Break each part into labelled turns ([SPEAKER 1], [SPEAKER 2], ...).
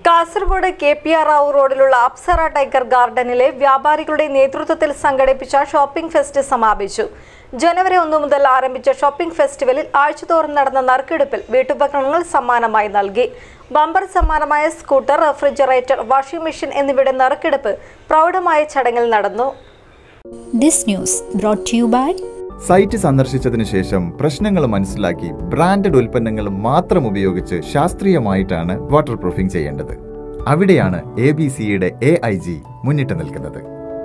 [SPEAKER 1] Kasaragod K P R Rao റോഡിലുള്ള Apsara tiger ഗാർഡനിലെ വ്യാപാരികളുടെ നേതൃത്വത്തിൽ സംഘടിപ്പിച്ച ഷോപ്പിംഗ് ഫെസ്റ്റ് സമാപിച്ചു ജനുവരി ഒന്ന് മുതൽ ആരംഭിച്ച ഷോപ്പിംഗ് ഫെസ്റ്റിവലിൽ ആഴ്ചതോറും നടന്ന നറുക്കെടുപ്പിൽ വീട്ടുപകരണങ്ങൾ സമ്മാനമായി നൽകി ബമ്പർ സമ്മാനമായ സ്കൂട്ടർ റെഫ്രിജറേറ്റർ വാഷിംഗ് മെഷീൻ എന്നിവയുടെ നറുക്കെടുപ്പ് പ്രൗഢമായ ചടങ്ങിൽ നടന്നു
[SPEAKER 2] This news brought to you by
[SPEAKER 3] site സന്ദർശിച്ചതിന് ശേഷം പ്രശ്നങ്ങൾ മനസ്സിലാക്കി ബ്രാൻഡഡ് ഉൽപ്പന്നങ്ങൾ മാത്രം ഉപയോഗിച്ച് ശാസ്ത്രീയമായിട്ടാണ് വാട്ടർ പ്രൂഫിംഗ് ചെയ്യേണ്ടത് അവിടെയാണ് എ ബി സിയുടെ എ ഐ ജി മുന്നിട്ട് നിൽക്കുന്നത്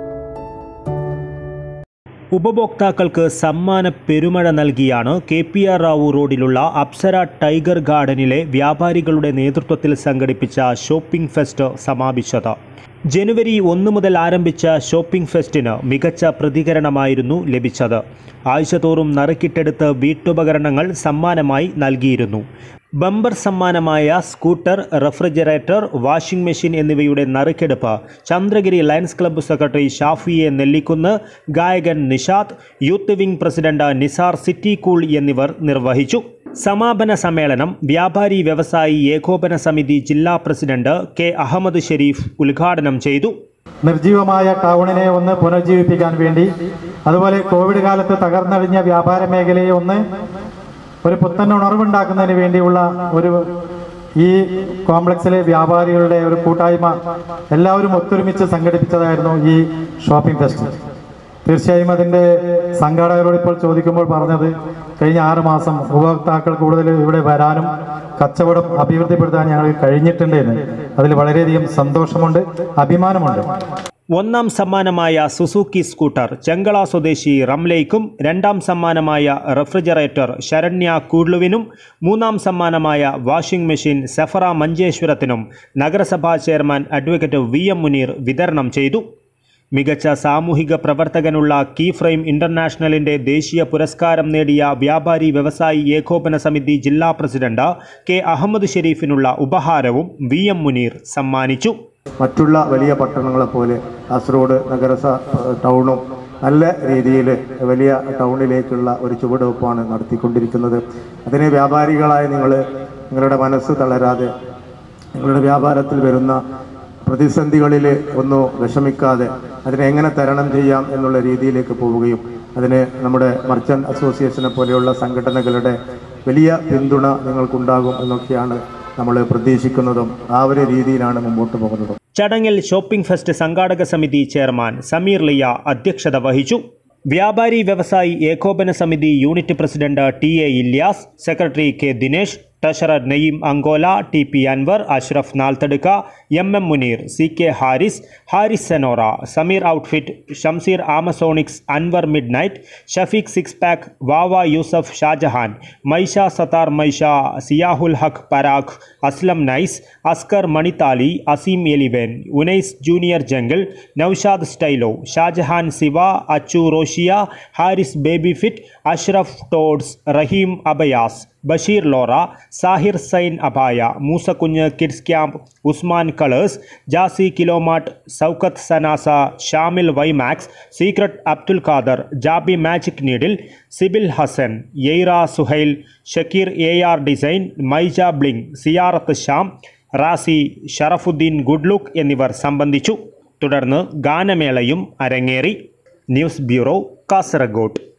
[SPEAKER 4] ഉപഭോക്താക്കൾക്ക് സമ്മാന പെരുമഴ നൽകിയാണ് കെ പി ആർ റാവു റോഡിലുള്ള അപ്സര ടൈഗർ ഗാർഡനിലെ വ്യാപാരികളുടെ നേതൃത്വത്തിൽ സംഘടിപ്പിച്ച ഷോപ്പിംഗ് ഫെസ്റ്റ് സമാപിച്ചത് ജനുവരി ഒന്ന് മുതൽ ആരംഭിച്ച ഷോപ്പിംഗ് ഫെസ്റ്റിന് മികച്ച പ്രതികരണമായിരുന്നു ലഭിച്ചത് ആഴ്ചതോറും നറുക്കിട്ടെടുത്ത് വീട്ടുപകരണങ്ങൾ സമ്മാനമായി നൽകിയിരുന്നു ബമ്പർ സമ്മാനമായ സ്കൂട്ടർ റെഫ്രിജറേറ്റർ വാഷിംഗ് മെഷീൻ എന്നിവയുടെ നറുക്കെടുപ്പ് ചന്ദ്രഗിരി ലയൺസ് ക്ലബ്ബ് സെക്രട്ടറി ഷാഫിയെ നെല്ലിക്കുന്ന് ഗായകൻ Nishad youth wing president Nisar city cool എന്നിവർ നിർവഹിച്ചു സമാപന സമ്മേളനം വ്യാപാരി വ്യവസായി ഏകോപന സമിതി ജില്ലാ പ്രസിഡന്റ് കെ അഹമ്മദ് ഷെരീഫ് ഉദ്ഘാടനം ചെയ്തു
[SPEAKER 5] നിർജീവമായ ടൗണിനെ ഒന്ന് പുനർജീവിപ്പിക്കാൻ വേണ്ടി അതുപോലെ കോവിഡ് കാലത്ത് തകർന്നടിഞ്ഞ വ്യാപാര മേഖലയെ ഒന്ന് ഒരു പുത്തൻ ഉണർവുണ്ടാക്കുന്നതിന് വേണ്ടിയുള്ള ഒരു ഈ കോംപ്ലക്സിലെ വ്യാപാരികളുടെ ഒരു കൂട്ടായ്മ എല്ലാവരും ഒത്തൊരുമിച്ച് സംഘടിപ്പിച്ചതായിരുന്നു ഈ ഷോപ്പിംഗ് ഫെസ്റ്റ് തീർച്ചയായും അതിൻ്റെ സംഘാടകരോട് ഇപ്പോൾ ചോദിക്കുമ്പോൾ പറഞ്ഞത് കഴിഞ്ഞ ആറ് മാസം ഉപഭോക്താക്കൾ കൂടുതൽ ഇവിടെ വരാനും കച്ചവടം അഭിവൃദ്ധിപ്പെടുത്താൻ ഞങ്ങൾക്ക് കഴിഞ്ഞിട്ടുണ്ട് എന്ന് അതിൽ വളരെയധികം സന്തോഷമുണ്ട് അഭിമാനമുണ്ട്
[SPEAKER 4] ഒന്നാം സമ്മാനമായ സുസുക്കി സ്കൂട്ടർ ചെങ്കള സ്വദേശി റംലയ്ക്കും രണ്ടാം സമ്മാനമായ റെഫ്രിജറേറ്റർ ശരണ്യ കൂഡ്ലുവിനും മൂന്നാം സമ്മാനമായ വാഷിംഗ് മെഷീൻ സെഫറ മഞ്ചേശ്വരത്തിനും നഗരസഭാ chairman advocate V M Muneer വിതരണം ചെയ്തു മികച്ച സാമൂഹിക പ്രവർത്തകനുള്ള കീ ഫ്രെയിം ഇന്റർനാഷണലിന്റെ ദേശീയ പുരസ്കാരം നേടിയ വ്യാപാരി വ്യവസായി ഏകോപന സമിതി ജില്ലാ പ്രസിഡന്റ് കെ അഹമ്മദ് ഷെരീഫിനുള്ള ഉപഹാരവും വി എം മുനീർ സമ്മാനിച്ചു
[SPEAKER 6] മറ്റുള്ള വലിയ പട്ടണങ്ങളെ പോലെ കാസർഗോഡ് നഗരസഭ ടൗണും നല്ല രീതിയിൽ വലിയ ടൗണിലേക്കുള്ള ഒരു ചുവടുവെപ്പാണ് നടത്തിക്കൊണ്ടിരിക്കുന്നത് അതിന് വ്യാപാരികളായ നിങ്ങൾ നിങ്ങളുടെ മനസ്സ് തളരാതെ നിങ്ങളുടെ വ്യാപാരത്തിൽ വരുന്ന പ്രതിസന്ധികളിൽ ഒന്നും വിഷമിക്കാതെ അതിനെ എങ്ങനെ തരണം ചെയ്യാം എന്നുള്ള രീതിയിലേക്ക് പോവുകയും അതിന് നമ്മുടെ മർച്ചന്റ് അസോസിയേഷനെ പോലെയുള്ള സംഘടനകളുടെ വലിയ പിന്തുണ നിങ്ങൾക്കുണ്ടാകും എന്നൊക്കെയാണ് നമ്മൾ പ്രതീക്ഷിക്കുന്നതും ആ ഒരു രീതിയിലാണ് മുമ്പോട്ട് പോകുന്നതും
[SPEAKER 4] ചടങ്ങിൽ ഷോപ്പിംഗ് ഫെസ്റ്റ് സംഘാടക സമിതി ചെയർമാൻ സമീർ ലിയ അധ്യക്ഷത വഹിച്ചു വ്യാപാരി വ്യവസായി ഏകോപന സമിതി unit president T A Ilyas secretary K Dinesh treasurer Naeem Ankola T P Anwar Ashraf Nalthadukka M M Muneer C K Haris Haris Senora Sameer outfit Shamseer Amazonics Anwar midnight Shafeeq six pack Vava Yusuf Shahjahan Maisha Sathar Maisha Siyahul Haq Parakh Aslam nice Askar Manithali Azeem eleven Unais junior jungle Noushad Stylo Shahjahan Siva Achu Roshiya Haris baby fit Ashraf ടോഡ്സ് റഹീം അബയാസ് ബഷീർ ലോറ സാഹിർ സൈൻ അബായ Moosakunhi kids camp Usman colours Jazi കിലോമാട്ട് സൗക്കത്ത് സനാസ Shamil Wimax secret Abdul Khader ജാബി magic needle സിബിൽ ഹസൻ യെയ്റ Suhail Shakeer A R design മൈജ bling Ziyarath Sham Razi Sharafuddin good luck എന്നിവർ സംബന്ധിച്ചു തുടർന്ന് ഗാനമേളയും അരങ്ങേറി ന്യൂസ് ബ്യൂറോ കാസർഗോഡ്